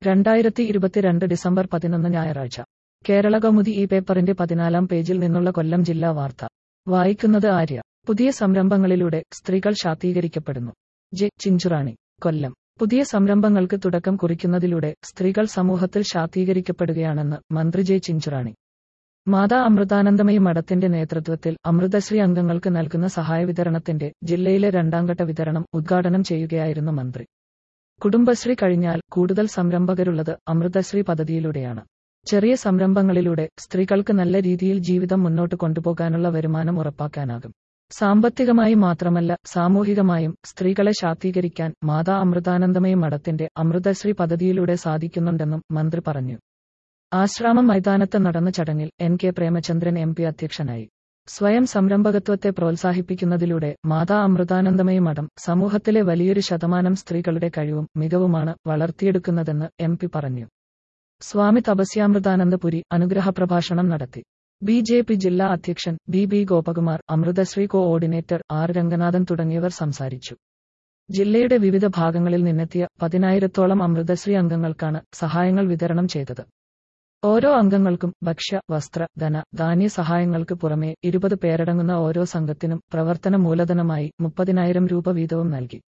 രണ്ടായിരത്തി ഇരുപത്തിരണ്ട് ഡിസംബർ പതിനൊന്ന് ഞായറാഴ്ച കേരള കൗമുദി ഈ പേപ്പറിന്റെ പതിനാലാം പേജിൽ നിന്നുള്ള കൊല്ലം ജില്ലാ വാർത്ത വായിക്കുന്നത് ആര്യ പുതിയ സംരംഭങ്ങളിലൂടെ സ്ത്രീകൾ ശാക്തീകരിക്കപ്പെടുന്നു ജെ ചിഞ്ചുറാണി കൊല്ലം പുതിയ സംരംഭങ്ങൾക്ക് തുടക്കം കുറിക്കുന്നതിലൂടെ സ്ത്രീകൾ സമൂഹത്തിൽ ശാക്തീകരിക്കപ്പെടുകയാണെന്ന് മന്ത്രി ജെ ചിഞ്ചുറാണി മാതാ അമൃതാനന്ദമയി മഠത്തിന്റെ നേതൃത്വത്തിൽ അമൃതശ്രീ അംഗങ്ങൾക്ക് നൽകുന്ന സഹായ വിതരണത്തിന്റെ ജില്ലയിലെ രണ്ടാംഘട്ട വിതരണം ഉദ്ഘാടനം ചെയ്യുകയായിരുന്നു മന്ത്രി കുടുംബശ്രീ കഴിഞ്ഞാൽ കൂടുതൽ സംരംഭകരുള്ളത് അമൃതശ്രീ പദ്ധതിയിലൂടെയാണ് ചെറിയ സംരംഭങ്ങളിലൂടെ സ്ത്രീകൾക്ക് നല്ല രീതിയിൽ ജീവിതം മുന്നോട്ട് കൊണ്ടുപോകാനുള്ള വരുമാനം ഉറപ്പാക്കാനാകും സാമ്പത്തികമായി മാത്രമല്ല സാമൂഹികമായും സ്ത്രീകളെ ശാക്തീകരിക്കാൻ മാതാ അമൃതാനന്ദമയി മഠത്തിന്റെ അമൃതശ്രീ പദ്ധതിയിലൂടെ സാധിക്കുന്നുണ്ടെന്നും മന്ത്രി പറഞ്ഞു ആശ്രാമം മൈതാനത്ത് നടന്ന ചടങ്ങിൽ N K Premachandran M P അധ്യക്ഷനായി സ്വയം സംരംഭകത്വത്തെ പ്രോത്സാഹിപ്പിക്കുന്നതിലൂടെ മാതാ അമൃതാനന്ദമയി മഠം സമൂഹത്തിലെ വലിയൊരു ശതമാനം സ്ത്രീകളുടെ കഴിവും മികവുമാണ് വളർത്തിയെടുക്കുന്നതെന്ന് എം പി പറഞ്ഞു സ്വാമി തപസ്യാമൃതാനന്ദപുരി അനുഗ്രഹ പ്രഭാഷണം നടത്തി ബി ജെ പി ജില്ലാ അധ്യക്ഷൻ B B Gopakumar Amritashree coordinator R Ranganathan തുടങ്ങിയവർ സംസാരിച്ചു ജില്ലയുടെ വിവിധ ഭാഗങ്ങളിൽ നിന്നെത്തിയ പതിനായിരത്തോളം അമൃതശ്രീ അംഗങ്ങൾക്കാണ് സഹായങ്ങൾ വിതരണം ചെയ്തത് ഓരോ അംഗങ്ങൾക്കും ഭക്ഷ്യ വസ്ത്ര ധന ധാന്യ സഹായങ്ങൾക്ക് പുറമെ ഇരുപത് പേരടങ്ങുന്ന ഓരോ സംഘത്തിനും പ്രവർത്തന മൂലധനമായി മുപ്പതിനായിരം രൂപ വീതവും നൽകി